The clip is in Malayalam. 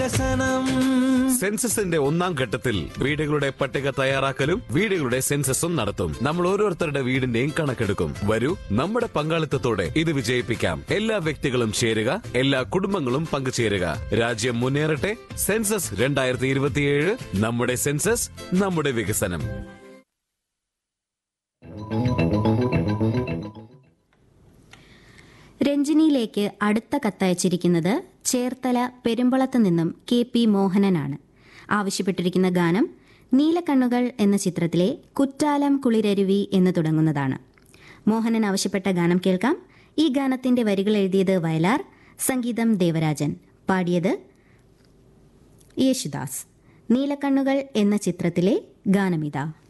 വികസനം സെൻസസിന്റെ ഒന്നാം ഘട്ടത്തിൽ വീടുകളുടെ പട്ടിക തയ്യാറാക്കലും വീടുകളുടെ സെൻസസും നടത്തും നമ്മൾ ഓരോരുത്തരുടെ വീടിന്റെയും കണക്കെടുക്കും വരൂ നമ്മുടെ പങ്കാളിത്തത്തോടെ ഇത് വിജയിപ്പിക്കാം എല്ലാ വ്യക്തികളും ചേരുക എല്ലാ കുടുംബങ്ങളും പങ്കുചേരുക രാജ്യം മുന്നേറട്ടെ സെൻസസ് രണ്ടായിരത്തി ഇരുപത്തിയേഴ് നമ്മുടെ സെൻസസ് നമ്മുടെ വികസനം രഞ്ജിനിയിലേക്ക് അടുത്ത കത്തയച്ചിരിക്കുന്നത് ചേർത്തല പെരുമ്പളത്ത് നിന്നും കെ പി മോഹനനാണ് ആവശ്യപ്പെട്ടിരിക്കുന്ന ഗാനം നീലക്കണ്ണുകൾ എന്ന ചിത്രത്തിലെ കുറ്റാലം കുളിരരുവി എന്ന് തുടങ്ങുന്നതാണ് മോഹനൻ ആവശ്യപ്പെട്ട ഗാനം കേൾക്കാം ഈ ഗാനത്തിന്റെ വരികൾ എഴുതിയത് വയലാർ സംഗീതം ദേവരാജൻ പാടിയത് യേശുദാസ് നീലക്കണ്ണുകൾ എന്ന ചിത്രത്തിലെ ഗാനമിതാ